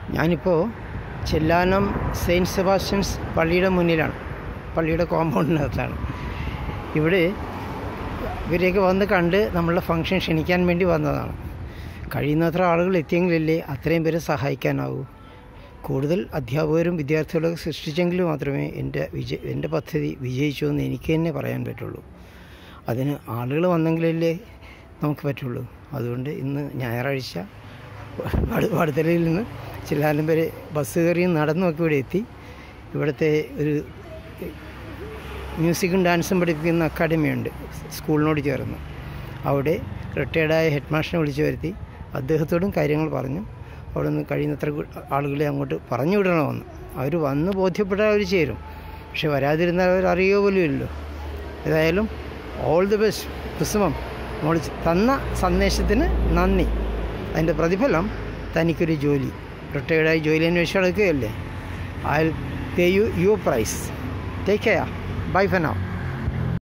ഞാനിപ്പോൾ Chellanam saint Sebastian's പള്ളിയുടെ മുന്നിലാണ് പള്ളിയുടെ കോമ്പൗണ്ടിനകത്താണ് ഇവിടെ ഇവരെയൊക്കെ വന്ന് കണ്ട് നമ്മളുടെ ഫംഗ്ഷൻ ക്ഷണിക്കാൻ വേണ്ടി വന്നതാണ് കഴിയുന്നത്ര ആളുകൾ എത്തിയെങ്കിലല്ലേ അത്രയും പേരെ സഹായിക്കാനാവൂ കൂടുതൽ അധ്യാപകരും വിദ്യാർത്ഥികളൊക്കെ സൃഷ്ടിച്ചെങ്കിൽ മാത്രമേ എൻ്റെ വിജയ എൻ്റെ പദ്ധതി വിജയിച്ചു എന്ന് എനിക്ക് തന്നെ പറയാൻ പറ്റുള്ളൂ അതിന് ആളുകൾ വന്നെങ്കിലല്ലേ നമുക്ക് പറ്റുള്ളൂ അതുകൊണ്ട് ഇന്ന് ഞായറാഴ്ച വടുതലയിൽ നിന്ന് ചില്ലാനം വരെ ബസ് കയറിയും നടന്നുമൊക്കെ ഇവിടെ എത്തി ഇവിടുത്തെ ഒരു മ്യൂസിക്കും ഡാൻസും പഠിപ്പിക്കുന്ന അക്കാഡമിയുണ്ട് സ്കൂളിനോട് ചേർന്ന് അവിടെ റിട്ടയർഡായ ഹെഡ് മാസ്റ്ററിനെ വിളിച്ചു വരുത്തി അദ്ദേഹത്തോടും കാര്യങ്ങൾ പറഞ്ഞു അവിടെ നിന്ന് കഴിയുന്നത്ര കു- ആളുകളെ അങ്ങോട്ട് പറഞ്ഞു വിടണമെന്ന് അവർ വന്ന് ബോധ്യപ്പെട്ടാൽ അവർ ചേരും പക്ഷെ വരാതിരുന്നാൽ അവർ അറിയുക പോലും ഇല്ലല്ലോ ഏതായാലും ഓൾ ദി ബെസ്റ്റ് കുസുമം മോൾ തന്ന സന്ദേശത്തിന് നന്ദി അതിൻ്റെ പ്രതിഫലം തനിക്കൊരു ജോലി റിട്ടയർഡായി ജോലി അന്വേഷിച്ച് നടക്കുകയല്ലേ I pay you your price take care bye for now